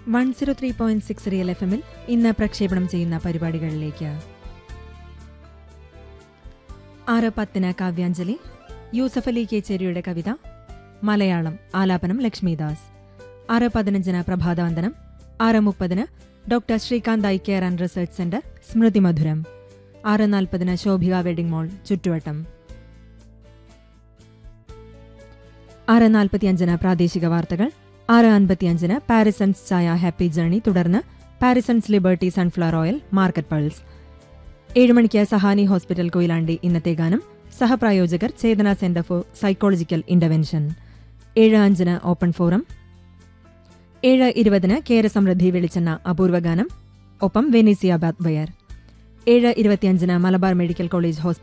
one zero three point six real F എമ്മിൽ ഇന്ന് പ്രക്ഷേപണം ചെയ്യുന്ന പരിപാടികളിലേക്ക് ആറ് പത്തിന് കാവ്യാഞ്ജലി യൂസഫ് അലി കേച്ചേരിയുടെ കവിത മലയാളം ആലാപനം ലക്ഷ്മിദാസ് ആറ് പതിനഞ്ചിന് പ്രഭാതവന്ദനം ആറ് മുപ്പതിന് doctor Srikanth eye care and research centre സ്മൃതി മധുരം ആറ് നാൽപ്പതിന് ശോഭിക വെഡിംഗ് മോൾ ചുറ്റുവട്ടം ആറ് നാൽപ്പത്തിയഞ്ചിന് പ്രാദേശിക വാർത്തകൾ ആറ് അൻപത്തിയഞ്ചിന് പാരിസൺസ് ചായ ഹാപ്പി ജേണി തുടർന്ന് Parisons liberty sunflower oil market pulse ഏഴ് മണിക്ക് സഹാനി ഹോസ്പിറ്റൽ കൊയിലാണ്ടി ഇന്നത്തെ ഗാനം സഹപ്രായോജകർ Chetana centre for psychological intervention ഏഴ് അഞ്ചിന് ഓപ്പൺ ഫോറം ഏഴ് ഇരുപതിന് കേരസമൃദ്ധി വെളിച്ചെണ്ണ അപൂർവ ഗാനം ഒപ്പം വെനീസിയ ബാത്വയർ ഏഴ് ഇരുപത്തിയഞ്ചിന് മലബാർ മെഡിക്കൽ കോളേജ് ഹോസ്പിറ്റൽ